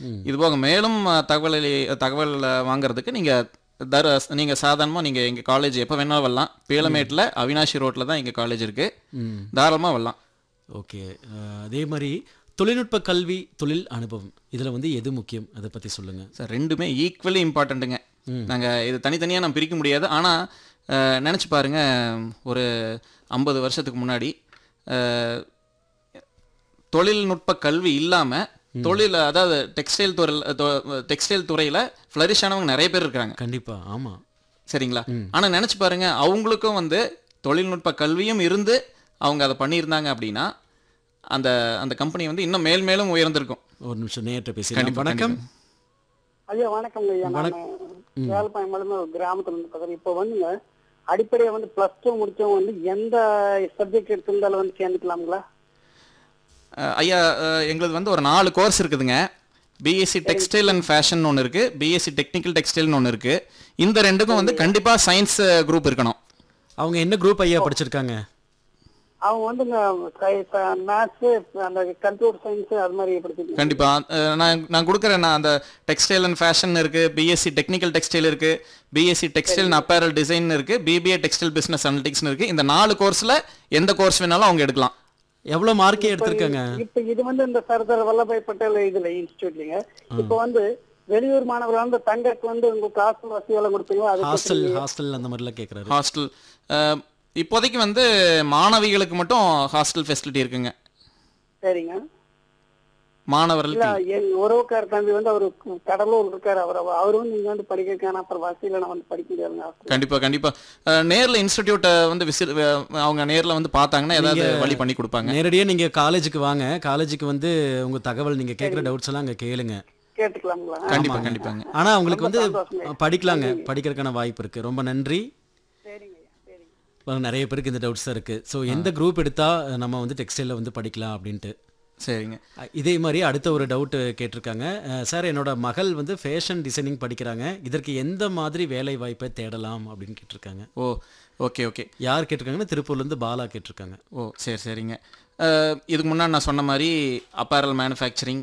இது போக மேலும் அஹ், தகவலை தகவல் அஹ், வாங்குறதுக்கு நீங்கள் தர நீங்கள் சாதாரணமாக நீங்கள் எங்கள் காலேஜ் எப்போ வேணாலும் வரலாம் பேலமேட்டில் அவினாஷி ரோட்டில் தான் எங்கள் காலேஜ் இருக்குது தாராளமாக வரலாம் ஓகே அஹ், அதே மாதிரி தொழில்நுட்ப கல்வி தொழில் அனுபவம் இதில் வந்து எது முக்கியம் அதை பற்றி சொல்லுங்கள் சார் ரெண்டுமே ஈக்குவலி இம்பார்ட்டண்ட்டுங்க நாங்கள் இது தனித்தனியாக நம்ம பிரிக்க முடியாது ஆனால் நினச்சி பாருங்க ஒரு ஐம்பது வருஷத்துக்கு முன்னாடி அஹ், தொழில்நுட்ப கல்வி இல்லாமல் தொழில் அதாவது டெக்ஸ்டைல் துறையில் டெக்ஸ்டைல் துறையில் ஃப்ளரிஷ் ஆனவங்க நிறைய பேர் இருக்கிறாங்க கண்டிப்பாக ஆமாம் சரிங்களா ஆனால் நினச்சி பாருங்க அவங்களுக்கும் வந்து தொழில்நுட்ப கல்வியும் இருந்து அவங்க அதை பண்ணியிருந்தாங்க அப்படின்னா அந்த அந்த கம்பெனி வந்து இன்னும் மேல் மேலும் உயர்ந்திருக்கும் ஒரு நிமிஷம் நேற்று பேசி கண்டிப்பா, வணக்கம் ஐயா வணக்கங்க ஐயா நான் வேலைப்பாயம் மலர்ந்து ஒரு கிராமத்துல இருந்து பார்க்குறேன் இப்போ வந்துங்க அடிப்படையா வந்து பிளஸ் டூ முடிச்சவங்க வந்து எந்த சப்ஜெக்ட் எடுத்திருந்தாலும் வந்து சேர்ந்துக்கலாங்களா அஹ் ஐயா அஹ் எங்களுது வந்து ஒரு நாலு கோர்ஸ் இருக்குதுங்க பிஎஸ்சி டெக்ஸ்டைல் அண்ட் ஃபேஷன் ஒன்று இருக்குது பிஎஸ்சி டெக்னிக்கல் டெக்ஸ்டைல்னு ஒன்று இருக்குது இந்த ரெண்டுக்கும் வந்து கண்டிப்பாக சயின்ஸ் குரூப் இருக்கணும் அவங்க என்ன குரூப் ஐயா படிச்சிருக்காங்க அவங்க வந்துங்க மேத்ஸ் அந்த கம்ப்யூட்டர் சயின்ஸ் அது மாதிரி படிச்சிருக்கீங்க கண்டிப்பாக நான் நான் கொடுக்குறேன் நான் அந்த டெக்ஸ்டைல் அண்ட் ஃபேஷன் இருக்குது பிஎஸ்சி டெக்னிக்கல் டெக்ஸ்டைல் இருக்குது BSc textile and apparel design இருக்குது பிபிஏ டெக்ஸ்டைல் பிஸ்னஸ் அனலிட்டிக்ஸ்னு இருக்குது இந்த நாலு கோர்ஸில் எந்த கோர்ஸ் வேணாலும் அவங்க எடுக்கலாம் எவ்வளோ மார்க்கே எடுத்திருக்காங்க இப்ப இது வந்து இந்த சர்தார் வல்லபாய் பட்டேல் இதுல இன்ஸ்டியூட்லங்க இப்போ வந்து வெளியூர் மாணவர்கள் வந்து தங்கக்கு வந்து உங்க காசு வசதி எல்லாம் கொடுப்பீங்களா அது ஹாஸ்டல் ஹாஸ்டல் அந்த மாதிரிலாம் கேட்குறாரு ஹாஸ்டல் இப்போதைக்கு வந்து மாணவிகளுக்கு மட்டும் ஹாஸ்டல் ஃபெசிலிட்டி இருக்குங்க சரிங்க இல்ல மாணவர்களுக்கு என் உறவுக்கார தம்பி வந்து அவரு கடலூர் இருக்காரு அவர் அவர் வந்து இங்க வந்து படிக்கிறதுக்கான அப்புறம் வசதியில நான் வந்து படிக்க முடியாதுங்க கண்டிப்பா கண்டிப்பா அஹ், நேர்ல இன்ஸ்டிடியூட்டை வந்து விசிட் அவங்க நேர்ல வந்து பார்த்தாங்கன்னா ஏதாவது வழி பண்ணி கொடுப்பாங்க நேரடியாக நீங்கள் காலேஜுக்கு வாங்க காலேஜுக்கு வந்து உங்கள் தகவல் நீங்கள் கேட்குற டவுட்ஸ் எல்லாம் அங்கே கேளுங்க கேட்டுக்கலாங்களா கண்டிப்பா கண்டிப்பாங்க ஆனா அவங்களுக்கு வந்து சந்தோஷங்க. படிக்கலாங்க படிக்கிறதுக்கான வாய்ப்பு இருக்கு ரொம்ப நன்றி சரிங்க ஐயா, சரிங்க பாருங்க, நிறைய பேருக்கு இந்த டவுட்ஸ் தான் இருக்கு ஸோ எந்த குரூப் எடுத்தா நம்ம வந்து டெக்ஸ்டைலில் வந்து படிக்கலாம் அப்படின்ட்டு சரிங்க அஹ் இதே மாதிரி அடுத்த ஒரு டவுட் கேட்டிருக்காங்க அஹ் சார் என்னோட மகள் வந்து ஃபேஷன் டிசைனிங் படிக்கிறாங்க இதற்கு எந்த மாதிரி வேலை வாய்ப்பை தேடலாம் அப்படின்னு கேட்டிருக்காங்க ஓ ஓகே ஓகே யார் கேட்டிருக்காங்கன்னா திருப்பூர்லேருந்து பாலா கேட்டிருக்காங்க ஓ சரி சரிங்க அஹ், இதுக்கு முன்னாடி நான் சொன்ன மாதிரி அப்பேரல் மேனுஃபேக்சரிங்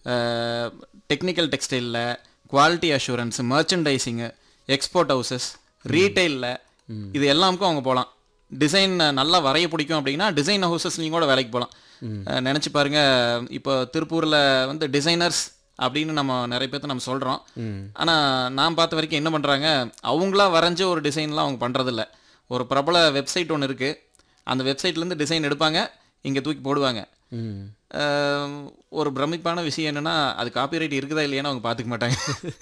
டெக்னிக்கல் டெக்ஸ்டைலில் குவாலிட்டி அஷூரன்ஸ் மர்ச்சன்டைசிங்கு எக்ஸ்போர்ட் ஹவுசஸ் ரீட்டைலில் இது எல்லாமுக்கும் அவங்க போகலாம் டிசைன் நல்லா வரைய பிடிக்கும் அப்படின்னா டிசைன் ஹவுசஸ்லையும் கூட வேலைக்கு போகலாம் நினச்சி பாருங்க இப்போ திருப்பூரில் வந்து டிசைனர்ஸ் அப்படின்னு நம்ம நிறைய பேர்த்த நம்ம சொல்கிறோம் ஆனால் நான் பார்த்த வரைக்கும் என்ன பண்ணுறாங்க அவங்களா வரைஞ்ச ஒரு டிசைன்லாம் அவங்க பண்ணுறதில்ல ஒரு பிரபல வெப்சைட் ஒன்று இருக்குது அந்த வெப்சைட்லேருந்து டிசைன் எடுப்பாங்க இங்கே தூக்கி போடுவாங்க ம் அஹ், ஒரு பிரமிப்பான விஷயம் என்னன்னா அது காப்பிரைட் இருக்குதா இல்லையான்னு அவங்க பார்த்துக்க மாட்டாங்க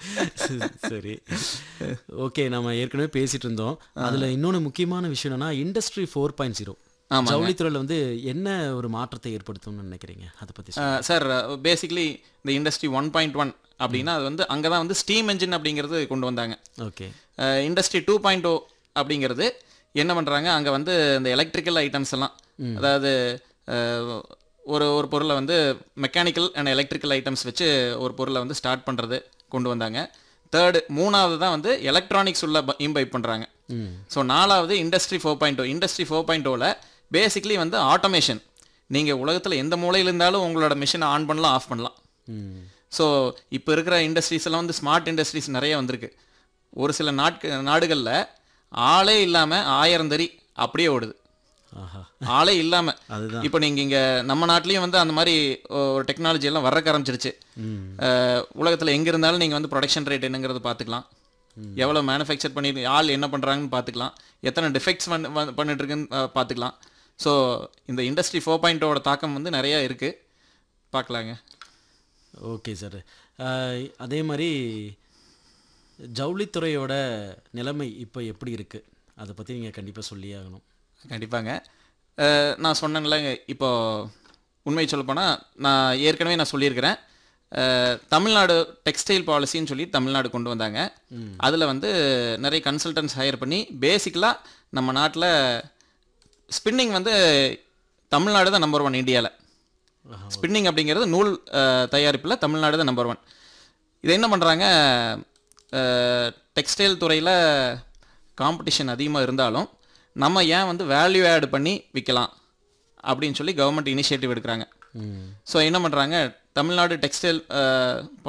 சரி ஓகே நம்ம ஏற்கனவே பேசிட்டு இருந்தோம் அதுல இன்னொன்று முக்கியமான விஷயம் என்னன்னா இண்டஸ்ட்ரி ஃபோர் பாயிண்ட் ஜீரோ ஆமாங்க. ஜவுளித்துறையில் வந்து என்ன ஒரு மாற்றத்தை ஏற்படுத்தும்னு நினைக்கிறீங்க அதை பத்தி சொல்லுங்க. சார் பேசிக்லி இந்த இண்டஸ்ட்ரி ஒன் பாயிண்ட் ஒன் அப்படின்னா அது வந்து அங்கே தான் வந்து ஸ்டீம் என்ஜின் அப்படிங்கிறது கொண்டு வந்தாங்க okay industry two point O அப்படிங்கிறது என்ன பண்ணுறாங்க அங்கே வந்து இந்த எலக்ட்ரிக்கல் ஐட்டம்ஸ் எல்லாம் அதாவது அஹ், ஒரு ஒரு பொருளை வந்து மெக்கானிக்கல் அண்ட் எலக்ட்ரிக்கல் ஐட்டம்ஸ் வச்சு ஒரு பொருளை வந்து ஸ்டார்ட் பண்ணுறது கொண்டு வந்தாங்க தேர்டு மூணாவது தான் வந்து எலக்ட்ரானிக்ஸ் உள்ள இம்பைப் பண்ணுறாங்க ஸோ நாலாவது industry four point O industry four point ஓவில் பேசிக்லி வந்து ஆட்டோமேஷன் நீங்கள் உலகத்தில் எந்த மூலையில் இருந்தாலும் உங்களோட மிஷினை ஆன் பண்ணலாம் ஆஃப் பண்ணலாம் ம் ஸோ இப்போ இருக்கிற இண்டஸ்ட்ரீஸ் எல்லாம் வந்து ஸ்மார்ட் இண்டஸ்ட்ரீஸ் நிறைய வந்திருக்கு ஒரு சில நாட்கு நாடுகளில் ஆளே இல்லாமல் ஆயிரம் தறி அப்படியே ஓடுது ஆஹா ஆளே இல்லாமல் அதுதான் இப்போ நீங்கள் இங்கே நம்ம நாட்டிலையும் வந்து அந்த மாதிரி ஒரு டெக்னாலஜி எல்லாம் வர்றக்க ஆரம்பிச்சிருச்சு ம் உலகத்தில் எங்கே இருந்தாலும் நீங்கள் வந்து ப்ரொடக்ஷன் ரேட் என்னங்கிறத பார்த்துக்கலாம் எவ்வளோ மேனுஃபேக்சர் பண்ணி ஆள் என்ன பண்ணுறாங்கன்னு பார்த்துக்கலாம் எத்தனை டிஃபெக்ட்ஸ் பண்ணிட்டு இருக்குன்னு அஹ், பார்த்துக்கலாம் ஸோ இந்த இண்டஸ்ட்ரி ஃபோர் பாயிண்டோட தாக்கம் வந்து நிறையா இருக்குது பார்க்கலாங்க ஓகே சார் அதே மாதிரி ஜவுளித்துறையோட நிலைமை இப்போ எப்படி இருக்குது அதை பற்றி நீங்கள் கண்டிப்பாக சொல்லியே ஆகணும் கண்டிப்பாங்க அஹ், நான் சொன்னேன்ல இப்போ உண்மை சொல்லப்போனால் நான் ஏற்கனவே நான் சொல்லியிருக்கிறேன் அஹ், தமிழ்நாடு டெக்ஸ்டைல் பாலிசின்னு சொல்லி தமிழ்நாடு கொண்டு வந்தாங்க அதில் வந்து நிறைய கன்சல்டன்ஸ் ஹையர் பண்ணி பேசிக்கலாக நம்ம நாட்டில் ஸ்பின்னிங் வந்து தமிழ்நாடு தான் நம்பர் ஒன் இந்தியாவில் ஸ்பின்னிங் அப்படிங்கிறது நூல் தயாரிப்பில் தமிழ்நாடு தான் நம்பர் ஒன் இதை என்ன பண்ணுறாங்க டெக்ஸ்டைல் துறையில் காம்படிஷன் அதிகமாக இருந்தாலும் நம்ம ஏன் வந்து வேல்யூ ஆட் பண்ணி விற்கலாம் அப்படின்னு சொல்லி கவர்மெண்ட் இனிஷியேட்டிவ் எடுக்கிறாங்க ம் ஸோ என்ன பண்ணுறாங்க தமிழ்நாடு டெக்ஸ்டைல்